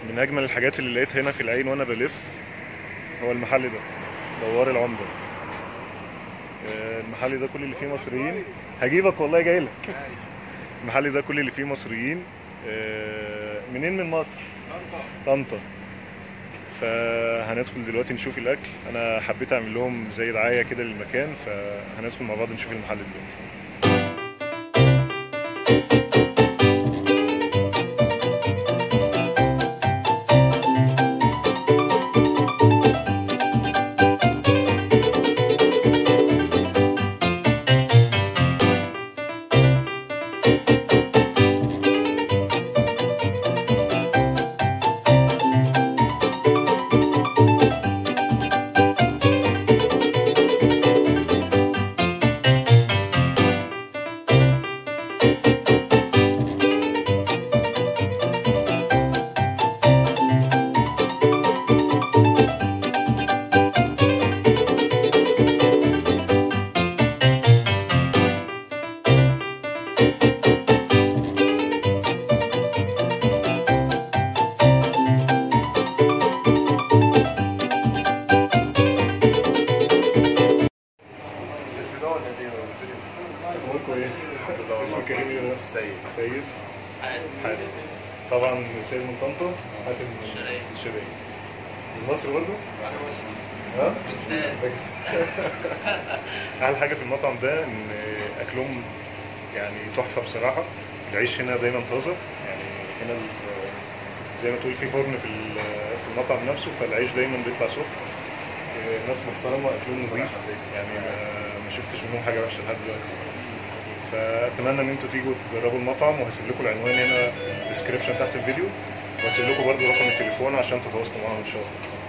من اجمل الحاجات اللي لقيتها هنا في العين وانا بلف هو المحل ده دوار العمده آه، المحل ده كل اللي فيه مصريين هجيبك والله جاي لك المحل ده كل اللي فيه مصريين آه، منين من مصر طنطا فهندخل دلوقتي نشوف الاكل انا حبيت اعمل لهم زي دعايه كده للمكان فهندخل مع بعض نشوف المحل دلوقتي اخباركم ايه؟ اسمك ايه يا سيد سيد حاتم طبعا سيد من طنطا حاتم من الشرقية. الشرقية من مصر برضه؟ ها؟ باكستان باكستان احلى حاجه في المطعم ده ان اكلهم يعني تحفه بصراحه العيش هنا دايما طازه يعني هنا ال- زي ما تقول في فرن في ال- في المطعم نفسه فالعيش دايما بيطلع سخن آه، ناس محترمه اكلهم نظيف يعني ما- ما شفتش منهم حاجه وحشه لحد دلوقتي فاتمنى ان انتوا تيجوا تجربوا المطعم وهسيب لكم العنوان هنا في الديسكربشن تحت الفيديو وهسيب لكم برضه رقم التليفون عشان تتواصلوا معاهم ان شاء الله